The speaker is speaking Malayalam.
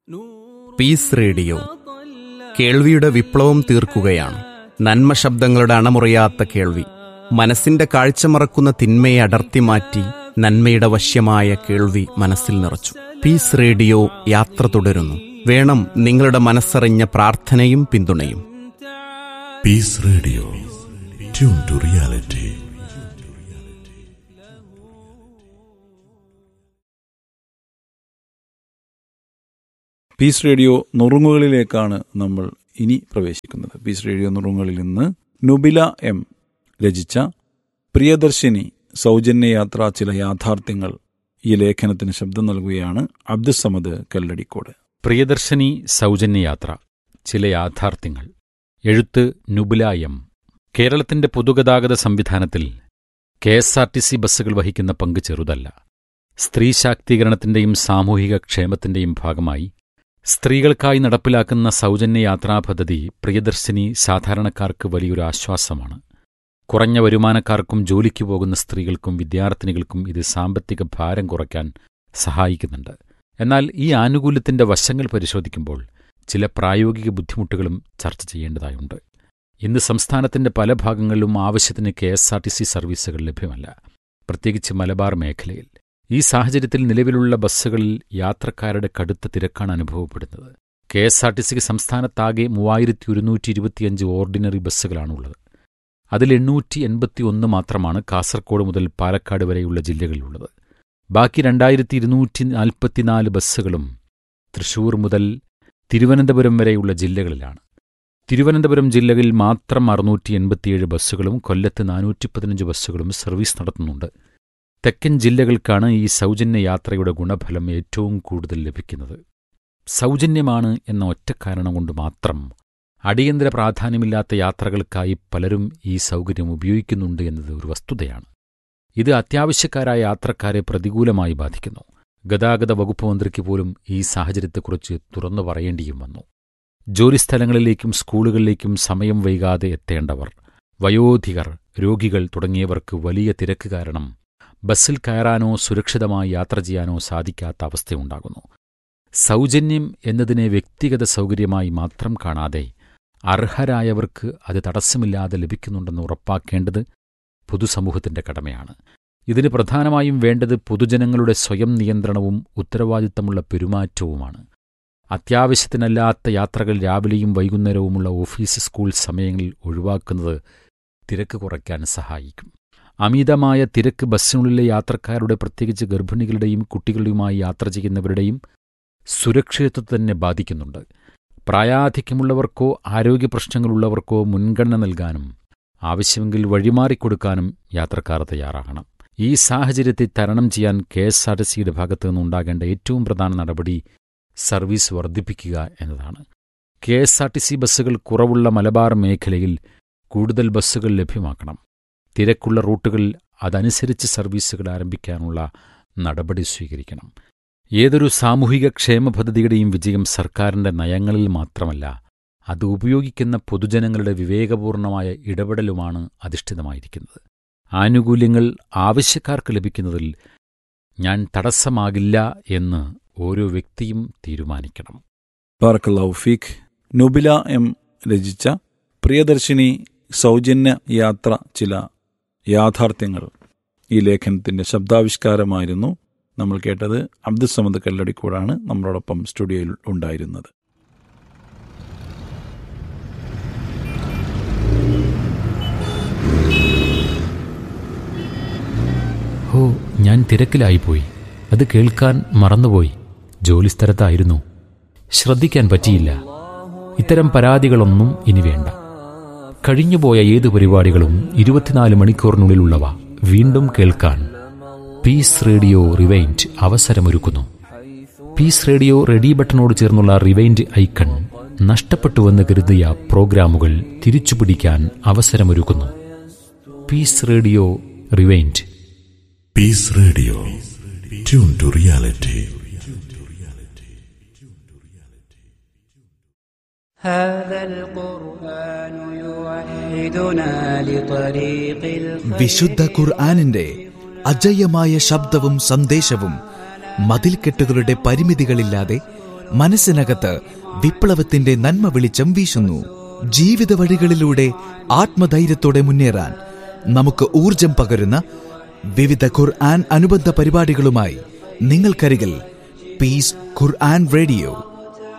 പീസ് റേഡിയോ കേൾവിയുടെ വിപ്ലവം തീർക്കുകയാണ് നന്മ ശബ്ദങ്ങളുടെ അണമുറിയാത്ത കേൾവി മനസ്സിന്റെ കാഴ്ച മറക്കുന്ന തിന്മയെ അടർത്തി മാറ്റി നന്മയുടെ വശ്യമായ കേൾവി മനസ്സിൽ നിറച്ചു പീസ് റേഡിയോ യാത്ര തുടരുന്നു വേണം നിങ്ങളുടെ മനസ്സറിഞ്ഞ പ്രാർത്ഥനയും പിന്തുണയും peace radio tune to reality peace radio നുറുങ്ങുകളിലേക്കാണ് നമ്മൾ ഇനി പ്രവേശിക്കുന്നത് പീസ് റേഡിയോ നുറുങ്ങുകളിൽ നിന്ന് നുബില എം രചിച്ച പ്രിയദർശിനി സൗജന്യ യാത്ര ചില യാഥാർത്ഥ്യങ്ങൾ ഈ ലേഖനത്തിന് ശബ്ദം നൽകുകയാണ് അബ്ദുസമദ് കല്ലടിക്കോട് പ്രിയദർശിനി സൗജന്യയാത്ര ചില യാഥാർത്ഥ്യങ്ങൾ എഴുത്ത് നുബുല എം കേരളത്തിന്റെ പൊതുഗതാഗത സംവിധാനത്തിൽ K S R T C ബസ്സുകൾ വഹിക്കുന്ന പങ്ക് ചെറുതല്ല സ്ത്രീ ശാക്തീകരണത്തിന്റെയും സാമൂഹിക ക്ഷേമത്തിന്റെയും ഭാഗമായി സ്ത്രീകൾക്കായി നടപ്പിലാക്കുന്ന സൗജന്യ യാത്രാ പദ്ധതി പ്രിയദർശിനി സാധാരണക്കാർക്ക് വലിയൊരു ആശ്വാസമാണ് കുറഞ്ഞ വരുമാനക്കാർക്കും ജോലിക്ക് പോകുന്ന സ്ത്രീകൾക്കും വിദ്യാർത്ഥിനികൾക്കും ഇത് സാമ്പത്തിക ഭാരം കുറയ്ക്കാൻ സഹായിക്കുന്നുണ്ട് എന്നാൽ ഈ ആനുകൂല്യത്തിന്റെ വശങ്ങൾ പരിശോധിക്കുമ്പോൾ ചില പ്രായോഗിക ബുദ്ധിമുട്ടുകളും ചർച്ച ചെയ്യേണ്ടതായുണ്ട് ഇന്ന് സംസ്ഥാനത്തിന്റെ പല ഭാഗങ്ങളിലും ആവശ്യത്തിന് K S R T C സർവീസുകൾ ലഭ്യമല്ല പ്രത്യേകിച്ച് മലബാർ മേഖലയിൽ ഈ സാഹചര്യത്തിൽ നിലവിലുള്ള ബസ്സുകളിൽ യാത്രക്കാരുടെ കടുത്ത തിരക്കാണ് അനുഭവപ്പെടുന്നത് കെ എസ് ആർ ടി സിക്ക് സംസ്ഥാനത്താകെ മൂവായിരത്തി ഒരുന്നൂറ്റി ഇരുപത്തിയഞ്ച് ഓർഡിനറി ബസ്സുകളാണുള്ളത് അതിൽ എണ്ണൂറ്റി എൺപത്തി ഒന്ന് മാത്രമാണ് കാസർഗോഡ് മുതൽ പാലക്കാട് വരെയുള്ള ജില്ലകളിലുള്ളത് ബാക്കി രണ്ടായിരത്തി ഇരുന്നൂറ്റി നാൽപ്പത്തിനാല് ബസ്സുകളും തൃശൂർ മുതൽ തിരുവനന്തപുരം വരെയുള്ള ജില്ലകളിലാണ് തിരുവനന്തപുരം ജില്ലയിൽ മാത്രം അറുന്നൂറ്റി എൺപത്തിയേഴ് ബസ്സുകളും കൊല്ലത്ത് നാനൂറ്റി പതിനഞ്ച് ബസ്സുകളും സർവീസ് നടത്തുന്നുണ്ട് തെക്കൻ ജില്ലകൾക്കാണ് ഈ സൗജന്യ യാത്രയുടെ ഗുണഫലം ഏറ്റവും കൂടുതൽ ലഭിക്കുന്നത് സൗജന്യമാണ് എന്ന ഒറ്റക്കാരണം കൊണ്ട് മാത്രം അടിയന്തര പ്രാധാന്യമില്ലാത്ത യാത്രകൾക്കായി പലരും ഈ സൗകര്യം ഉപയോഗിക്കുന്നുണ്ട് എന്നത് ഒരു വസ്തുതയാണ് ഇത് അത്യാവശ്യക്കാരായ യാത്രക്കാരെ പ്രതികൂലമായി ബാധിക്കുന്നു ഗതാഗത വകുപ്പ് മന്ത്രിക്ക് പോലും ഈ സാഹചര്യത്തെക്കുറിച്ച് തുറന്നു പറയേണ്ടിയും വന്നു ജോലിസ്ഥലങ്ങളിലേക്കും സ്കൂളുകളിലേക്കും സമയം വൈകാതെ എത്തേണ്ടവർ വയോധികർ രോഗികൾ തുടങ്ങിയവർക്ക് വലിയ തിരക്ക് കാരണം ബസ്സിൽ കയറാനോ സുരക്ഷിതമായി യാത്ര ചെയ്യാനോ സാധിക്കാത്ത അവസ്ഥയുണ്ടാകുന്നു സൗജന്യം എന്നതിനെ വ്യക്തിഗത സൗകര്യമായി മാത്രം കാണാതെ അർഹരായവർക്ക് അത് തടസ്സമില്ലാതെ ലഭിക്കുന്നുണ്ടെന്ന് ഉറപ്പാക്കേണ്ടത് പൊതുസമൂഹത്തിന്റെ കടമയാണ് ഇതിന് പ്രധാനമായും വേണ്ടത് പൊതുജനങ്ങളുടെ സ്വയം നിയന്ത്രണവും ഉത്തരവാദിത്തമുള്ള പെരുമാറ്റവുമാണ് അത്യാവശ്യത്തിനല്ലാത്ത യാത്രകൾ രാവിലെയും വൈകുന്നേരവുമുള്ള ഓഫീസ് സ്കൂൾ സമയങ്ങളിൽ ഒഴിവാക്കുന്നത് തിരക്ക് കുറയ്ക്കാൻ സഹായിക്കും അമിതമായ തിരക്ക് ബസ്സിനുള്ളിലെ യാത്രക്കാരുടെ പ്രത്യേകിച്ച് ഗർഭിണികളുടെയും കുട്ടികളുടെയുമായി യാത്ര ചെയ്യുന്നവരുടെയും സുരക്ഷിതത്വത്തെ തന്നെ ബാധിക്കുന്നുണ്ട് പ്രായാധിക്യമുള്ളവർക്കോ ആരോഗ്യ പ്രശ്നങ്ങളുള്ളവർക്കോ മുൻഗണന നൽകാനും ആവശ്യമെങ്കിൽ വഴിമാറിക്കൊടുക്കാനും യാത്രക്കാർ തയ്യാറാകണം ഈ സാഹചര്യത്തെ തരണം ചെയ്യാൻ കെ എസ് ആർ ടി സിയുടെ ഭാഗത്തു നിന്നുണ്ടാകേണ്ട ഏറ്റവും പ്രധാന നടപടി സർവീസ് വർദ്ധിപ്പിക്കുക എന്നതാണ് K S R T C ബസ്സുകൾ കുറവുള്ള മലബാർ മേഖലയിൽ കൂടുതൽ ബസ്സുകൾ ലഭ്യമാക്കണം തിരക്കുള്ള റൂട്ടുകളിൽ അതനുസരിച്ച് സർവീസുകൾ ആരംഭിക്കാനുള്ള നടപടി സ്വീകരിക്കണം ഏതൊരു സാമൂഹിക ക്ഷേമ പദ്ധതിയുടെയും വിജയം സർക്കാരിന്റെ നയങ്ങളിൽ മാത്രമല്ല അത് ഉപയോഗിക്കുന്ന പൊതുജനങ്ങളുടെ വിവേകപൂർണമായ ഇടപെടലുമാണ് അധിഷ്ഠിതമായിരിക്കുന്നത് ആനുകൂല്യങ്ങൾ ആവശ്യക്കാർക്ക് ലഭിക്കുന്നതിൽ ഞാൻ തടസ്സമാകില്ല എന്ന് ഓരോ വ്യക്തിയും തീരുമാനിക്കണം ബാറക്കല്ലാഹു ഫീഖ് നുബില എം രചിച്ച പ്രിയദർശിനി സൗജന്യ യാത്ര ചില യാഥാർത്ഥ്യങ്ങൾ ഈ ലേഖനത്തിന്റെ ശബ്ദാവിഷ്കാരമായിരുന്നു നമ്മൾ കേട്ടത് അബ്ദുസമദ് കല്ലടിക്കൂടാണ് നമ്മളോടൊപ്പം സ്റ്റുഡിയോയിൽ ഉണ്ടായിരുന്നത് ഓ ഞാൻ തിരക്കിലായിപ്പോയി അത് കേൾക്കാൻ മറന്നുപോയി ജോലിസ്ഥലത്തായിരുന്നു ശ്രദ്ധിക്കാൻ പറ്റിയില്ല ഇത്തരം പരാതികളൊന്നും ഇനി വേണ്ട കഴിഞ്ഞുപോയ ഏത് പരിപാടികളും ഇരുപത്തിനാല് മണിക്കൂറിനുള്ളിലുള്ളവ വീണ്ടും കേൾക്കാൻ പീസ് റേഡിയോ റിവൈൻഡ് അവസരമൊരുക്കുന്നു പീസ് റേഡിയോ റെഡി ബട്ടണോട് ചേർന്നുള്ള റിവൈൻഡ് ഐക്കൺ നഷ്ടപ്പെട്ടുവെന്ന് കരുതിയ പ്രോഗ്രാമുകൾ തിരിച്ചുപിടിക്കാൻ അവസരമൊരുക്കുന്നു peace radio rewind peace radio tune to reality هذا القرآن يوحدنا لطريق الخير വിശുദ്ധ ഖുർആാനിന്റെ അജയ്യമായ ശബ്ദവും സന്ദേശവും മതിൽക്കെട്ടുകളുടെ പരിമിതികളില്ലാതെ മനസ്സിനകത്ത് വിപ്ലവത്തിന്റെ നന്മ വെളിച്ചം വീശുന്നു ജീവിത വഴികളിലൂടെ ആത്മധൈര്യത്തോടെ മുന്നേറാൻ നമുക്ക് ഊർജം പകരുന്ന വിവിധ ഖുർആൻ അനുബന്ധ പരിപാടികളുമായി നിങ്ങൾക്കരികിൽ പീസ് ഖുർആൻ റേഡിയോ